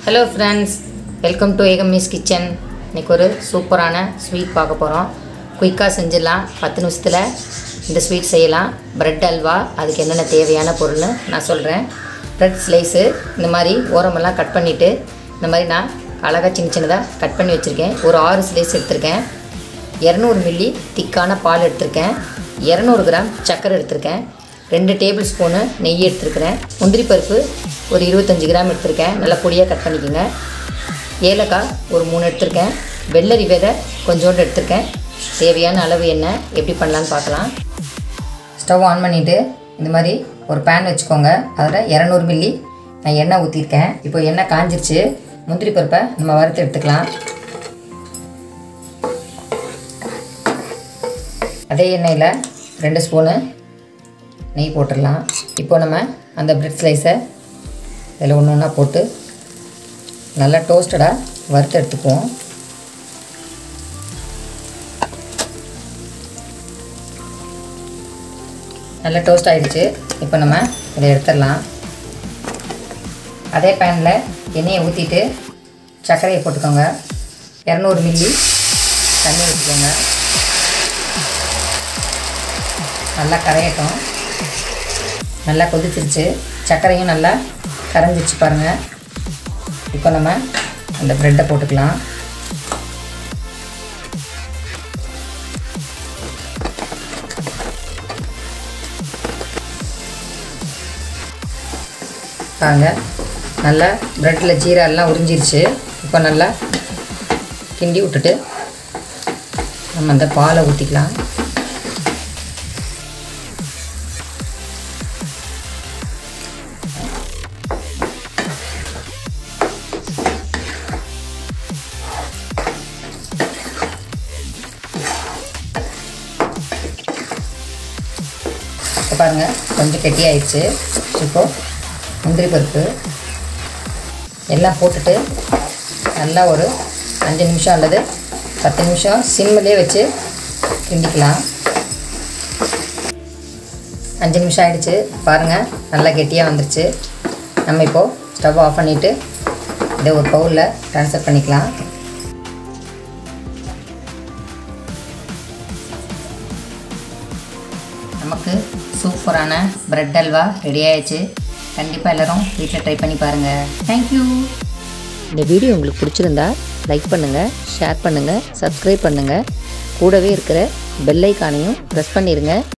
hello friends welcome to ஏகமிஸ் kitchen இன்றைக்கி ஒரு சூப்பரான ஸ்வீட் பார்க்க போகிறோம் குயிக்காக செஞ்சிடலாம் பத்து நிமிஷத்தில் இந்த ஸ்வீட் செய்யலாம் பிரெட் அல்வா அதுக்கு என்னென்ன தேவையான பொருள்னு நான் சொல்கிறேன் பிரெட் ஸ்லைஸு இந்த மாதிரி ஓரமெல்லாம் கட் பண்ணிவிட்டு இந்த மாதிரி நான் அழகாக சின்ன சின்னதாக கட் பண்ணி வச்சுருக்கேன் ஒரு ஆறு ஸ்லைஸ் எடுத்திருக்கேன் இரநூறு மில்லி திக்கான பால் எடுத்திருக்கேன் இரநூறு கிராம் சர்க்கரை எடுத்திருக்கேன் ரெண்டு டேபிள் ஸ்பூனு நெய் எடுத்திருக்கிறேன் முந்திரி பருப்பு ஒரு இருபத்தஞ்சி கிராம் எடுத்திருக்கேன் நல்லா பொடியாக கட் பண்ணிக்கோங்க ஏலக்காய் ஒரு மூணு எடுத்திருக்கேன் வெள்ளரி விதை கொஞ்சோண்டு எடுத்திருக்கேன் தேவையான அளவு எண்ணெய் எப்படி பண்ணலான்னு பார்க்கலாம் ஸ்டவ் ஆன் பண்ணிவிட்டு இந்த மாதிரி ஒரு பேன் வச்சுக்கோங்க அதில் இரநூறு மில்லி நான் எண்ணெய் ஊற்றிருக்கேன் இப்போ எண்ணெய் காஞ்சிருச்சு முந்திரி பருப்பை நம்ம வறுத்து எடுத்துக்கலாம் அதே எண்ணெயில் ரெண்டு ஸ்பூனு நெய் போட்டுடலாம் இப்போ நம்ம அந்த பிரெட் ஸ்லைஸை இதில் ஒன்று ஒன்றா போட்டு நல்லா டோஸ்டடாக வறுத்து எடுத்துக்குவோம் நல்லா டோஸ்ட் ஆகிடுச்சு இப்போ நம்ம இதை எடுத்துடலாம் அதே பேனில் எண்ணெயை ஊற்றிட்டு சர்க்கரையை போட்டுக்கோங்க இரநூறு மில்லி தண்ணி ஊற்றிக்கோங்க நல்லா கரையட்டும் நல்லா கொதிச்சிருச்சு சர்க்கரையும் நல்லா கரைஞ்சிச்சு பாருங்கள் இப்போ நம்ம அந்த ப்ரெட்டை போட்டுக்கலாம் பாருங்க நல்லா ப்ரெட்டில் ஜீரா எல்லாம் உறிஞ்சிருச்சு இப்போ நல்லா கிண்டி விட்டுட்டு நம்ம அந்த பாலை ஊற்றிக்கலாம் இப்போ பாருங்கள் கொஞ்சம் கெட்டியாயிடுச்சு இப்போது முந்திரி பருப்பு எல்லாம் போட்டுட்டு நல்லா ஒரு அஞ்சு நிமிஷம் அல்லது பத்து நிமிஷம் சிம்மிலே வச்சு கிண்டிக்கலாம் அஞ்சு நிமிஷம் ஆகிடுச்சு பாருங்கள் நல்லா கெட்டியாக வந்துருச்சு நம்ம இப்போது ஸ்டவ் ஆஃப் பண்ணிவிட்டு இதை ஒரு பவுலில் ட்ரான்ஸ்ஃபர் பண்ணிக்கலாம் நமக்கு சூப்பரான பிரெட் அல்வா ரெடி ஆயிடுச்சு கண்டிப்பாக எல்லோரும் வீட்டில் ட்ரை பண்ணி பாருங்கள் தேங்க்யூ இந்த வீடியோ உங்களுக்கு பிடிச்சிருந்தா லைக் பண்ணுங்கள் ஷேர் பண்ணுங்கள் சப்ஸ்கிரைப் பண்ணுங்கள் கூடவே இருக்கிற பெல் ஐக்கானையும் ப்ரெஸ் பண்ணிடுங்க